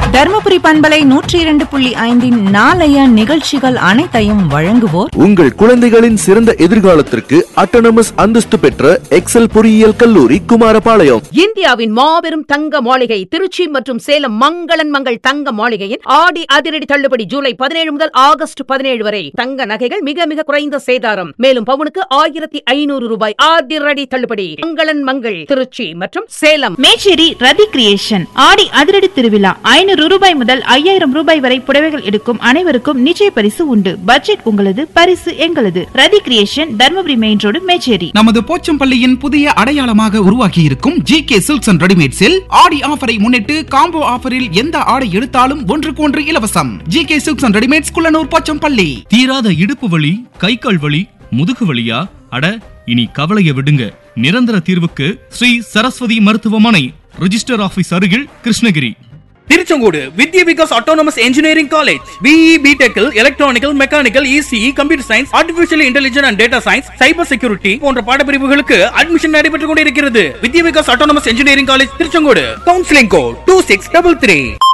தருமபுரி பண்பலை நூற்றி இரண்டு புள்ளி ஐந்தின் நாளைய நிகழ்ச்சிகள் அனைத்தையும் வழங்குவோர் உங்கள் குழந்தைகளின் சிறந்த எதிர்காலத்திற்கு அட்டானமஸ் அந்தஸ்து பெற்ற எக்ஸல் பொறியியல் கல்லூரி குமாரபாளையம் இந்தியாவின் மாபெரும் தங்க மாளிகை திருச்சி மற்றும் சேலம் மங்களன் மங்கள் தங்க மாளிகையின் ஆடி அதிரடி தள்ளுபடி ஜூலை பதினேழு முதல் ஆகஸ்ட் பதினேழு வரை தங்க நகைகள் மிக மிக குறைந்த சேதாரம் மேலும் பவுனுக்கு ஆயிரத்தி ஐநூறு ரூபாய் அதிரடி தள்ளுபடி மங்களன் மங்கள் திருச்சி மற்றும் சேலம் மேச்சேரி ரதி கிரியேஷன் ஆடி அதிரடி திருவிழா ஐநூறு ரூபாய் முதல் ஐயாயிரம் ரூபாய் வரை புடவைகள் எடுக்கும் அனைவருக்கும் நிச்சய பரிசு உண்டு பட்ஜெட் உங்களது பரிசு எங்களது Rathi creation Dharmapuri main road Mecheri நமது போச்சம்பள்ளியின் புதிய அடையாளமாக உருவாக்கி இருக்கும் ஜி கே சில்க்ஸ் அண்ட் ரெடிமேட்ஸில் ஆடி ஆஃபரை முன்னிட்டு காம்போ ஆஃபரில் எந்த ஆடை எடுத்தாலும் ஒன்றுக்கு ஒன்று இலவசம் G K silks and readymades Kullanur Pochampalli தீராத இடுப்பு வலி கை கால் வலி முதுகு வலியா அட இனி கவலைய விடுங்க நிரந்தர தீர்வுக்கு ஸ்ரீ சரஸ்வதி மருத்துவமனை ரிஜிஸ்டர் ஆபீஸ் அருகில் Krishnagiri Tiruchengode Vidya Vikas autonomous engineering college BE பிடெக்கில் electronical mechanical ECE computer science artificial intelligence and data science cyber security போன்ற பாடப்பிரிவுகளுக்கு அட்மிஷன் நடைபெற்றுக் கொண்டிருக்கிறது Vidya Vikas autonomous engineering college Tiruchengode counselling code two six double three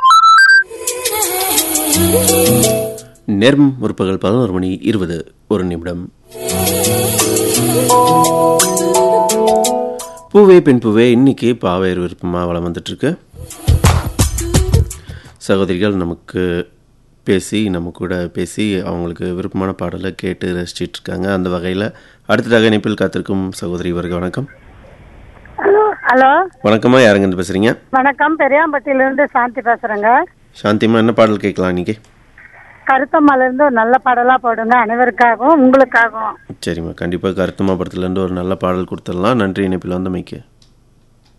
நேரம் முற்பகல் பதினோரு மணி இருபது ஒரு நிமிடம் பூவே பெண் பூவே இன்னைக்கு பாவையர் விருப்பமாக வளம் வந்துட்டுருக்கு சகோதரிகள் நமக்கு பேசி நம்ம கூட பேசி அவங்களுக்கு விருப்பமான பாடலை கேட்டு ரசிச்சிட்டு இருக்காங்க அந்த வகையில் அடுத்ததாக இணைப்பில் காத்திருக்கும் சகோதரி வருக வணக்கம் ஹலோ ஹலோ வணக்கம்மா யாருங்க பேசுகிறீங்க வணக்கம் பெரியாம்பட்டியிலிருந்து சாந்தி பேசுறேங்க சாந்திமா என்ன பாடல் கேட்கலாம் இன்னைக்கு கருத்தம்மால இருந்து ஒரு நல்ல பாடலா போடுங்க அனைவருக்காகவும் உங்களுக்காகவும் சரிம்மா கண்டிப்பாக கருத்துமா படத்துலேருந்து ஒரு நல்ல பாடல் கொடுத்துடலாம் நன்றி இணைப்பில் வந்தமைக்கு